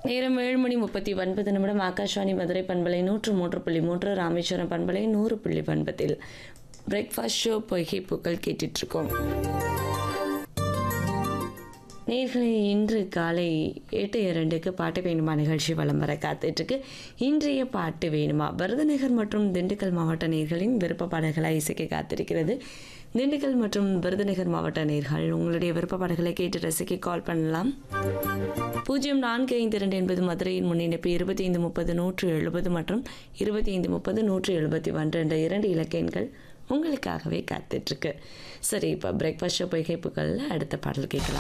நேரம் ஏழு மணி முப்பத்தி ஒன்பது நிமிடம் ஆகாஷ்வாணி மதுரை பண்பலை நூற்று மூன்று புள்ளி மூன்று ராமேஸ்வரம் பண்பலை நூறு புள்ளி ஒன்பதில் பிரேக்ஃபாஸ்ட் ஷோ பொய்கை பூக்கள் கேட்டுட்ருக்கோம் நேர்களை இன்று காலை எட்டு இரண்டுக்கு பாட்டு வேணுமா நிகழ்ச்சி வலம் வர காத்துட்ருக்கு இன்றைய பாட்டு வேணுமா விருதுநகர் மற்றும் திண்டுக்கல் மாவட்ட நேர்களின் விருப்ப பாடல்களாக இசைக்க காத்திருக்கிறது திண்டுக்கல் மற்றும் விருதுநகர் மாவட்ட நேர்கள் உங்களுடைய விருப்ப பாடல்களை கேட்டு ரசிக்க கால் பண்ணலாம் பூஜ்ஜியம் நான்கு ஐந்து இரண்டு என்பது மதுரையின் முன்னிணைப்பு இருபத்தி ஐந்து முப்பது நூற்று எழுபது மற்றும் இருபத்தி ஐந்து முப்பது நூற்று எழுபத்தி ஒன்று என்ற இரண்டு இலக்க எண்கள் உங்களுக்காகவே காத்துட்ருக்கு சரி இப்போ பிரேக்ஃபாஸ்ட் ஷோ பொய்கைப்புகளில் அடுத்த பாடல் கேட்கலாம்